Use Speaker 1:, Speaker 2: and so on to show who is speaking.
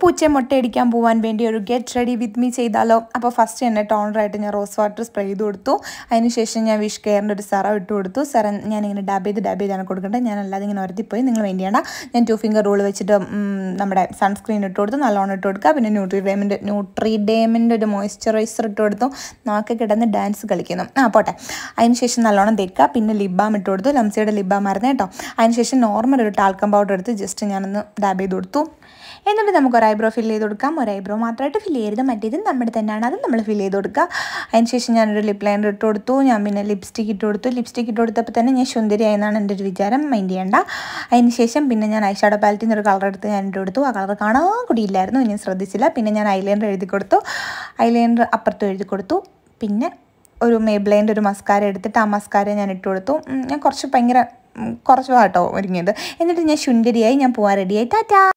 Speaker 1: പൂച്ച മുട്ടയടിക്കാൻ പോകാൻ വേണ്ടി ഒരു ഗെറ്റ് റെഡി വിത്ത് മീ ചെയ്താലോ അപ്പോൾ ഫസ്റ്റ് തന്നെ ടോണറായിട്ട് ഞാൻ റോസ് വാട്ടർ സ്പ്രേ ചെയ്ത് കൊടുത്തു അതിനുശേഷം ഞാൻ വിഷ് കെയറിൻ്റെ ഒരു സെറം ഇട്ട് കൊടുത്തു സെറം ഞാനിങ്ങനെ ഡാബ് ചെയ്ത് ഡാബ് ചെയ്താണ് കൊടുക്കേണ്ടത് ഞാൻ അല്ലാതെ ഇങ്ങനെ ഉരത്തിപ്പോയി നിങ്ങൾ വേണ്ടി ചെയ്യണ്ട ഞാൻ ടു ഫിംഗർ റൂൾ വെച്ചിട്ട് ഉം, നമ്മുടെ സൺസ്ക്രീൻ ഇട്ട് കൊടുത്തു നല്ലോണം ഇട്ട് കൊടുക്കുക പിന്നെ ന്യൂട്രിഡേമിൻ്റെ ന്യൂട്രിഡേമിൻ്റെ ഒരു മോയ്സ്ചറൈസർ ഇട്ട് കൊടുത്തു നാക്ക് കിടന്ന് ഡാൻസ് കളിക്കുന്നു ആ പോട്ടെ അതിനുശേഷം നല്ലോണം തേക്കുക പിന്നെ ലിബാം ഇട്ട് കൊടുത്തു ലംസയുടെ ലിബാം ആയിരുന്നു കേട്ടോ അതിനുശേഷം നോർമൽ ഒരു ടാൽക്കം പൗഡർ എടുത്ത് ജസ്റ്റ് ഞാനൊന്ന് ഡാബ് ചെയ്ത് കൊടുത്തു എന്നിട്ട് നമുക്ക് ഒരു ഐബ്രോ ഫിൽ ചെയ്ത് കൊടുക്കാം ഒരു ഐബ്രോ മാത്രമായിട്ട് ഫിൽ ചെയ്യരുത് മറ്റേത് നമ്മുടെ തന്നെയാണ് അത് നമ്മൾ ഫിൽ ചെയ്ത് കൊടുക്കുക അതിനുശേഷം ഞാനൊരു ലിപ് ലൈനർ ഇട്ട് കൊടുത്തു ഞാൻ പിന്നെ ലിപ്സ്റ്റിക് ഇട്ട് കൊടുത്തു ലിപ്സ്റ്റിക് ഇട്ട് കൊടുത്തപ്പോൾ തന്നെ ഞാൻ സുന്ദരിയായി എന്നാണ് എൻ്റെ ഒരു വിചാരം മൈൻഡ് ചെയ്യേണ്ട അതിനുശേഷം പിന്നെ ഞാൻ ഐഷാഡോ പാലറ്റിൽ നിന്ന് ഒരു കളർ എടുത്ത് ഞാൻ ഇട്ട് കൊടുത്തു ആ കളർ കാണാൻ കൂടിയില്ലായിരുന്നു ഇനി ശ്രദ്ധിച്ചില്ല പിന്നെ ഞാൻ ഐലൈനർ എഴുതി കൊടുത്തു ഐലൈനർ അപ്പുറത്തും എഴുതി കൊടുത്തു പിന്നെ ഒരു മേബ്ലൈൻ്റെ ഒരു മസ്കാര എടുത്തിട്ട് ആ മസ്കാര ഞാൻ ഇട്ട് കൊടുത്തു ഉം, ഞാൻ കുറച്ച് ഭയങ്കര ഉം, കുറച്ച് കേട്ടോ ഒരുങ്ങിയത് എന്നിട്ട് ഞാൻ ശുണ്ടരിയായി ഞാൻ പോകാൻ റെഡിയായി ടാറ്റാ